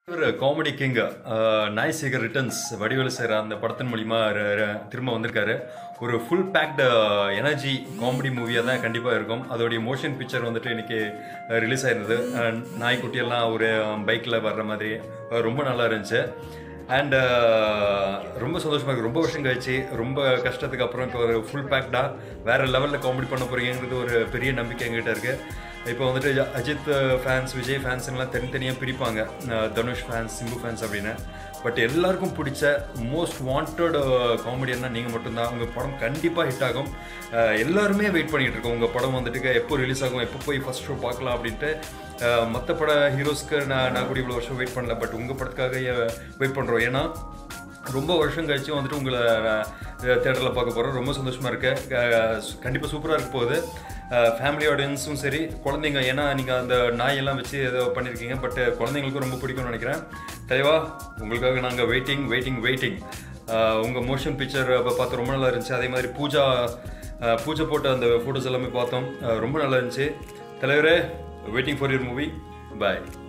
ஒரு comedy king நாய் Sekar returns Vadivelu sir அந்த படத்தின் மூலிமா ர- ர- திரும்ப வந்திருக்காரு ஒரு ஃபுல் பேக்டு எனர்ஜி காமெடி மூவியாக தான் கண்டிப்பாக இருக்கும் அதோடைய மோஷன் பிக்சர் வந்துட்டு இன்னைக்கு ரிலீஸ் ஆயிருந்தது அஹ், நாய்க்குட்டியெல்லாம் ஒரு பைக்கில் வர்ற மாதிரி அஹ், ரொம்ப நல்லா இருந்துச்சு அண்ட் ரொம்ப சந்தோஷமாக இருக்குது ரொம்ப வருஷம் கழிச்சு ரொம்ப கஷ்டத்துக்கு அப்புறம் இப்போ ஒரு ஃபுல் பேக்டாக வேறு லெவலில் காமெடி பண்ண போகிறீங்கிறது ஒரு பெரிய நம்பிக்கை எங்கிட்ட இருக்குது இப்போ வந்துட்டு அஜித் ஃபேன்ஸ் விஜய் ஃபேன்ஸ்லாம் தனித்தனியாக பிரிப்பாங்க அஹ் தனுஷ் ஃபேன்ஸ் சிம்பு ஃபேன்ஸ் அப்படின்னு பட் எல்லாருக்கும் பிடிச்ச மோஸ்ட் வாண்டட் காமெடியன்னா நீங்கள் மட்டும்தான் உங்கள் படம் கண்டிப்பாக ஹிட் ஆகும் அஹ் எல்லாருமே வெயிட் பண்ணிட்டு இருக்கோம் உங்கள் படம் வந்துட்டு எப்போ ரிலீஸ் ஆகும் எப்போ போய் ஃபர்ஸ்ட் ஷோ பார்க்கலாம் அப்படின்ட்டு மற்ற பட ஹீரோஸ்க்கு நான் நான் கூட இவ்வளோ வருஷம் வெயிட் பண்ணல பட் உங்கள் படத்துக்காக வெயிட் பண்ணுறோம் ஏன்னா ரொம்ப வருஷம் கழிச்சு வந்துட்டு உங்களை தேட்டரில் பார்க்க போகிறோம் ரொம்ப சந்தோஷமாக இருக்கு கண்டிப்பாக சூப்பராக இருக்க போகுது ஃபேமிலி ஆடியன்ஸும் சரி குழந்தைங்க ஏன்னா நீங்கள் அந்த நாயெல்லாம் வச்சு ஏதோ பண்ணியிருக்கீங்க பட் குழந்தைங்களுக்கும் ரொம்ப பிடிக்கும்னு நினைக்கிறேன் தலைவா உங்களுக்காக நாங்கள் வெயிட்டிங் வெயிட்டிங் வெயிட்டிங் உங்கள் மோஷன் பிக்சர் பார்த்து ரொம்ப நல்லா இருந்துச்சு அதே மாதிரி பூஜா அஹ், பூஜை போட்ட அந்த ஃபோட்டோஸ் எல்லாமே பார்த்தோம் அஹ், ரொம்ப நல்லா இருந்துச்சு தலைவரே waiting for your movie bye